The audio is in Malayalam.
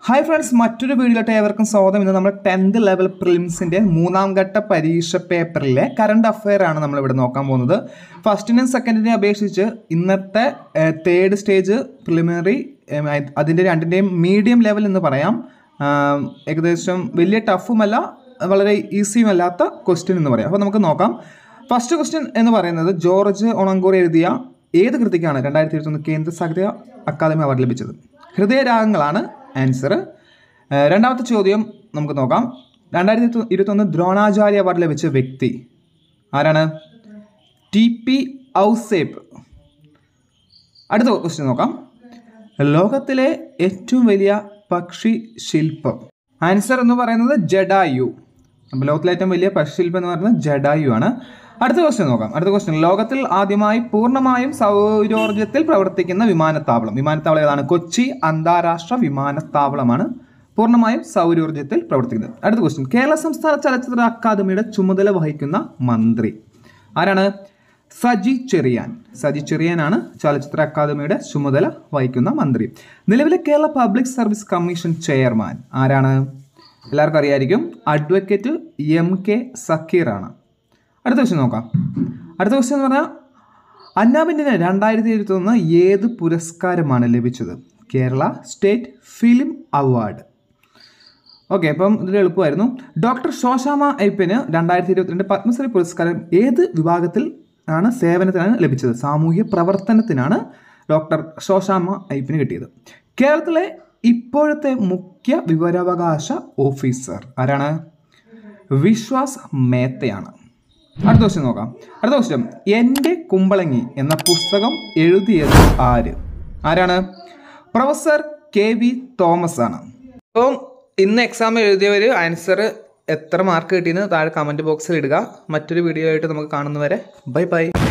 ഹായ് ഫ്രണ്ട്സ് മറ്റൊരു വീഡിയോയിലോട്ട് ഏവർക്കും സ്വാഗതം ഇന്ന് നമ്മൾ ടെൻത്ത് ലെവൽ പ്രിലിംസിൻ്റെ മൂന്നാം ഘട്ട പരീക്ഷ പേപ്പറിലെ കറണ്ട് അഫെയർ ആണ് നമ്മൾ ഇവിടെ നോക്കാൻ പോകുന്നത് ഫസ്റ്റിനെയും സെക്കൻഡിനെയും അപേക്ഷിച്ച് ഇന്നത്തെ തേർഡ് സ്റ്റേജ് പ്രിലിമിനറി അതിൻ്റെ രണ്ടിൻ്റെയും മീഡിയം ലെവൽ എന്ന് പറയാം ആം, ഏകദേശം വലിയ ടഫുമല്ല വളരെ ഈസിയുമല്ലാത്ത ക്വസ്റ്റ്യൻ എന്ന് പറയാം അപ്പോൾ നമുക്ക് നോക്കാം ഫസ്റ്റ് ക്വസ്റ്റ്യൻ എന്ന് പറയുന്നത് ജോർജ് ഒണങ്കൂർ എഴുതിയ ഏത് കൃതിക്കാണ് രണ്ടായിരത്തി ഇരുപത്തൊന്ന് കേന്ദ്ര സാഹിത്യ അക്കാദമി അവാർഡ് ലഭിച്ചത് ഹൃദയരാഗങ്ങളാണ് ആൻസർ രണ്ടാമത്തെ ചോദ്യം നമുക്ക് നോക്കാം രണ്ടായിരത്തി ഇരുപത്തൊന്ന് ദ്രോണാചാര്യ അവാർഡ് ലഭിച്ച വ്യക്തി ആരാണ് ടി പി ഔസേപ്പ് അടുത്ത ക്വസ്റ്റ്യൻ നോക്കാം ലോകത്തിലെ ഏറ്റവും വലിയ പക്ഷി ശില്പം ആൻസർ എന്ന് പറയുന്നത് ജഡായു അപ്പോൾ ലോകത്തിലെ ഏറ്റവും വലിയ പക്ഷി ശില്പം എന്ന് പറയുന്നത് ജഡായു ആണ് അടുത്ത ക്വസ്റ്റ്യൻ നോക്കാം അടുത്ത ക്വസ്റ്റ്യൻ ലോകത്തിൽ ആദ്യമായി പൂർണ്ണമായും സൗരോർജ്ജത്തിൽ പ്രവർത്തിക്കുന്ന വിമാനത്താവളം വിമാനത്താവളം ഏതാണ് കൊച്ചി അന്താരാഷ്ട്ര വിമാനത്താവളമാണ് പൂർണ്ണമായും സൗരോർജ്ജത്തിൽ പ്രവർത്തിക്കുന്നത് അടുത്ത ക്വസ്റ്റ്യൻ കേരള സംസ്ഥാന ചലച്ചിത്ര അക്കാദമിയുടെ ചുമതല വഹിക്കുന്ന മന്ത്രി ആരാണ് സജി ചെറിയാൻ സജി ചെറിയാനാണ് ചലച്ചിത്ര അക്കാദമിയുടെ ചുമതല വഹിക്കുന്ന മന്ത്രി നിലവിലെ Kerala public service commission chairman ആരാണ് എല്ലാവർക്കും അറിയായിരിക്കും അഡ്വക്കേറ്റ് എം കെ സക്കീറാണ് അടുത്ത ക്വസ്റ്റ്യൻ നോക്കാം അടുത്ത ക്വസ്റ്റ്യൻ എന്ന് പറഞ്ഞാൽ അന്നാബിൻ്റെ രണ്ടായിരത്തി ഇരുപത്തൊന്ന് ഏത് പുരസ്കാരമാണ് ലഭിച്ചത് Kerala state film award okay അപ്പം ഇതിൽ എളുപ്പമായിരുന്നു ഡോക്ടർ ശോശാമ ഐപ്പിന് രണ്ടായിരത്തി ഇരുപത്തിരണ്ട് പത്മശ്രീ പുരസ്കാരം ഏത് വിഭാഗത്തിൽ ആണ് സേവനത്തിനാണ് ലഭിച്ചത് സാമൂഹ്യ പ്രവർത്തനത്തിനാണ് ഡോക്ടർ ശോശാമ ഐപ്പിന് കിട്ടിയത് കേരളത്തിലെ ഇപ്പോഴത്തെ മുഖ്യ വിവരാവകാശ ഓഫീസർ ആരാണ് വിശ്വാസ് മേത്തയാണ് അടുത്ത ക്വസ്റ്റ്യൻ നോക്കാം അടുത്ത ക്വസ്റ്റ്യൻ എൻ്റെ കുമ്പളങ്ങി എന്ന പുസ്തകം എഴുതിയത് ആര് ആരാണ് പ്രൊഫസർ കെ വി തോമസ് ആണ് അപ്പം ഇന്ന് എക്സാം എഴുതിയവർ ആൻസർ എത്ര മാർക്ക് കിട്ടിയെന്ന് താഴെ കമൻറ്റ് ബോക്സിൽ ഇടുക മറ്റൊരു വീഡിയോ ആയിട്ട് നമുക്ക് കാണുന്നവരെ ബൈ ബൈ